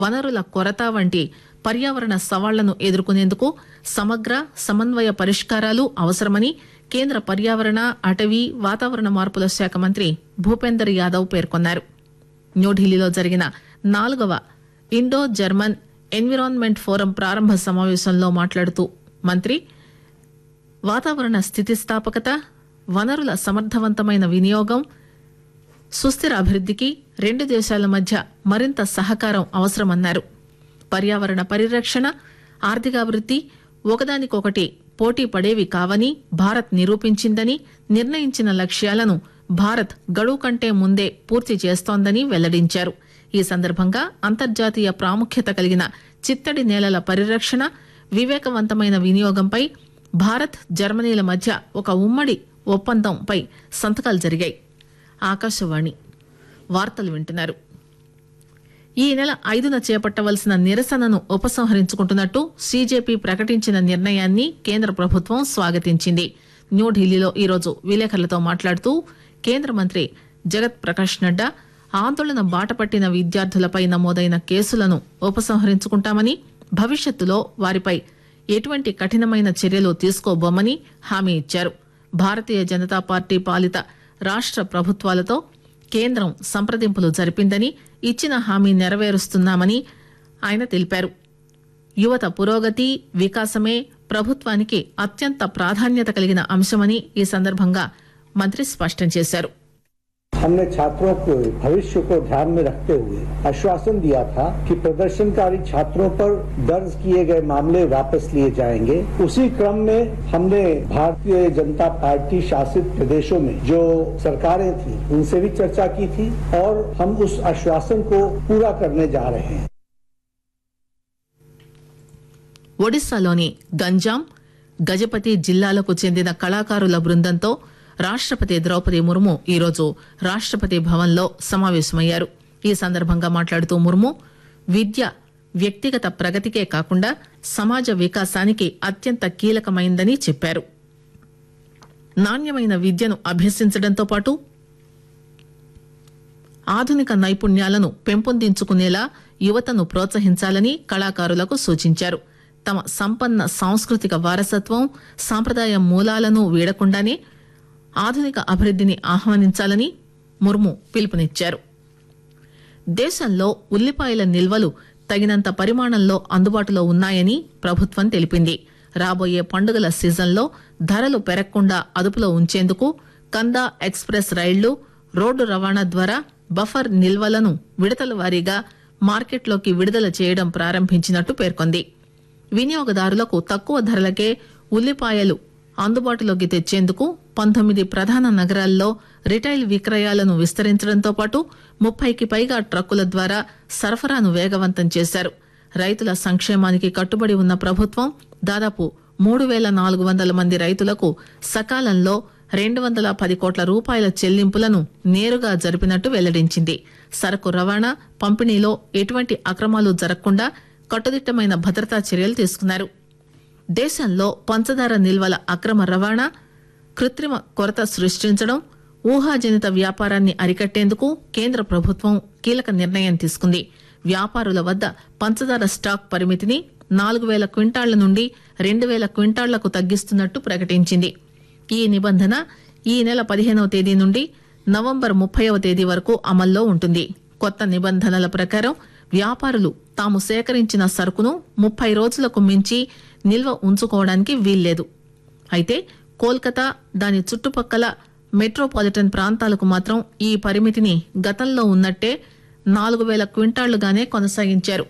వనరుల కొరత వంటి పర్యావరణ సవాళ్లను ఎదుర్కొనేందుకు సమగ్ర సమన్వయ పరిష్కారాలు అవసరమని కేంద్ర పర్యావరణ అటవీ వాతావరణ మార్పుల శాఖ మంత్రి భూపేందర్ యాదవ్ పేర్కొన్నారు న్యూఢిల్లీలో జరిగిన నాలుగవ ఇండో జర్మన్ ఎన్విరాన్మెంట్ ఫోరం ప్రారంభ సమావేశంలో మాట్లాడుతూ మంత్రి వాతావరణ స్థితిస్థాపకత వనరుల సమర్థవంతమైన వినియోగం సుస్థిర అభివృద్దికి రెండు దేశాల మధ్య మరింత సహకారం అవసరమన్నారు పర్యావరణ పరిరక్షణ ఆర్థికాభివృద్ది ఒకదానికొకటి పోటీ పడేవి కావని భారత్ నిరూపించిందని నిర్ణయించిన లక్ష్యాలను భారత్ గడువు కంటే ముందే పూర్తి చేస్తోందని వెల్లడించారు ఈ సందర్భంగా అంతర్జాతీయ ప్రాముఖ్యత కలిగిన చిత్తడి నేలల పరిరక్షణ వివేకవంతమైన వినియోగంపై భారత్ జర్మనీల మధ్య ఒక ఉమ్మడి ఒప్పందంపై సంతకాలు జరిగాయి ఆకాశవాణి వార్తలు వింటున్నారు ఈ నెల ఐదున చేపట్టవలసిన నిరసనను ఉపసంహరించుకుంటున్నట్టు సీజేపీ ప్రకటించిన నిర్ణయాన్ని కేంద్ర ప్రభుత్వం స్వాగతించింది న్యూఢిల్లీలో ఈరోజు విలేకరులతో మాట్లాడుతూ కేంద్ర మంత్రి జగత్ ప్రకాష్ నడ్డా ఆందోళన బాటపట్టిన విద్యార్థులపై నమోదైన కేసులను ఉపసంహరించుకుంటామని భవిష్యత్తులో వారిపై ఎటువంటి కఠినమైన చర్యలు తీసుకోబోమని హామీ ఇచ్చారు భారతీయ జనతా పార్టీ పాలిత రాష్ట ప్రభుత్వాలతో కేంద్రం సంప్రదింపులు జరిపిందని ఇచ్చిన హామీ నెరవేరుస్తున్నామని ఆయన తెలిపారు యువత పురోగతి వికాసమే ప్రభుత్వానికి అత్యంత ప్రాధాన్యత కలిగిన అంశమని ఈ సందర్భంగా మంత్రి స్పష్టం చేశారు हमने छात्रों के भविष्य को ध्यान में रखते हुए आश्वासन दिया था कि प्रदर्शनकारी छात्रों पर दर्ज किए गए मामले वापस लिए जाएंगे उसी क्रम में हमने भारतीय जनता पार्टी शासित प्रदेशों में जो सरकारें थी उनसे भी चर्चा की थी और हम उस आश्वासन को पूरा करने जा रहे हैं ఒడిశాలోని గంజాం గజపతి జిల్లాలకు చెందిన కళాకారుల బృందంతో రాష్టపతి ద్రౌపది ముర్ము ఈరోజు రాష్టపతి భవన్లో సమావేశమయ్యారు ఈ సందర్భంగా మాట్లాడుతూ ముర్ము విద్య వ్యక్తిగత ప్రగతికే కాకుండా సమాజ వికాసానికి అత్యంత కీలకమైందని చెప్పారు నాణ్యమైన విద్యను అభ్యసించడంతో పాటు ఆధునిక నైపుణ్యాలను పెంపొందించుకునేలా యువతను ప్రోత్సహించాలని కళాకారులకు సూచించారు తమ సంపన్న సాంస్కృతిక వారసత్వం సాంప్రదాయ మూలాలను వీడకుండానే ఆధునిక అభివృద్దిని ఆహ్వానించాలని ముర్ము పిలుపునిచ్చారు దేశంలో ఉల్లిపాయల నిల్వలు తగినంత పరిమాణంలో అందుబాటులో ఉన్నాయని ప్రభుత్వం తెలిపింది రాబోయే పండుగల సీజన్లో ధరలు పెరగకుండా అదుపులో ఉంచేందుకు కందా ఎక్స్ప్రెస్ రైళ్లు రోడ్డు రవాణా ద్వారా బఫర్ నిల్వలను విడతల వారీగా మార్కెట్లోకి విడుదల చేయడం ప్రారంభించినట్టు పేర్కొంది వినియోగదారులకు తక్కువ ధరలకే ఉల్లిపాయలు అందుబాటులోకి తెచ్చేందుకు పంతొమ్మిది ప్రధాన నగరాల్లో రిటైల్ విక్రయాలను విస్తరించడంతో పాటు ముప్పైకి పైగా ట్రక్కుల ద్వారా సరఫరాను వేగవంతం చేశారు రైతుల సంక్షేమానికి కట్టుబడి ఉన్న ప్రభుత్వం దాదాపు మూడు వేల నాలుగు వందల మంది రైతులకు సకాలంలో రెండు వందల పది కోట్ల రూపాయల చెల్లింపులను నేరుగా జరిపినట్టు వెల్లడించింది సరకు రవాణా పంపిణీలో ఎటువంటి అక్రమాలు జరగకుండా కట్టుదిట్టమైన భద్రతా చర్యలు తీసుకున్నారు దేశంలో పంచదార నిల్వల అక్రమ రవాణా కృత్రిమ కొరత సృష్టించడం ఊహాజనిత వ్యాపారాన్ని అరికట్టేందుకు కేంద్ర ప్రభుత్వం కీలక నిర్ణయం తీసుకుంది వ్యాపారుల వద్ద పంచదార స్టాక్ పరిమితిని నాలుగు వేల క్వింటాళ్ల నుండి రెండు వేల క్వింటాళ్లకు తగ్గిస్తున్నట్టు ప్రకటించింది ఈ నిబంధన ఈ నెల పదిహేనవ తేదీ నుండి నవంబర్ ముప్పైవ తేదీ వరకు అమల్లో ఉంటుంది కొత్త నిబంధనల ప్రకారం వ్యాపారులు తాము సేకరించిన సరుకును ముప్పై రోజులకు మించి నిల్వ ఉంచుకోవడానికి వీల్లేదు అయితే కోల్కతా దాని చుట్టుపక్కల మెట్రోపాలిటన్ ప్రాంతాలకు మాత్రం ఈ పరిమితిని గతంలో ఉన్నట్టే నాలుగు వేల క్వింటాళ్లుగానే కొనసాగించారు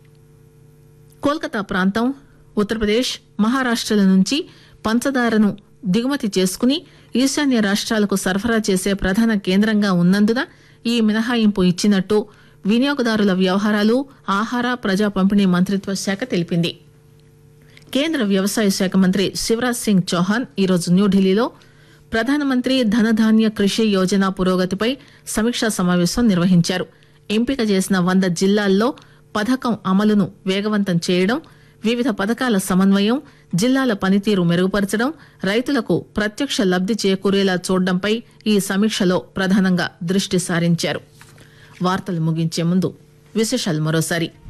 కోల్కతా ప్రాంతం ఉత్తరప్రదేశ్ మహారాష్టల నుంచి పంచదారను దిగుమతి చేసుకుని ఈశాన్య రాష్ట్రాలకు సరఫరా చేసే ప్రధాన కేంద్రంగా ఉన్నందున ఈ మినహాయింపు ఇచ్చినట్టు వినియోగదారుల వ్యవహారాలు ఆహార ప్రజా పంపిణీ మంత్రిత్వ శాఖ తెలిపింది కేంద్ర వ్యవసాయ శాఖ మంత్రి శివరాజ్ సింగ్ చౌహాన్ ఈరోజు న్యూఢిల్లీలో ప్రధానమంత్రి ధనధాన్య కృషి యోజన పురోగతిపై సమీక్షా సమావేశం నిర్వహించారు ఎంపిక చేసిన వంద జిల్లాల్లో పథకం అమలును వేగవంతం చేయడం వివిధ పథకాల సమన్వయం జిల్లాల పనితీరు మెరుగుపరచడం రైతులకు ప్రత్యక్ష లబ్ది చేకూరేలా చూడడంపై ఈ సమీక్షలో ప్రధానంగా దృష్టి సారించారు వార్తలు ముగించే ముందు విశేషాలు మరోసారి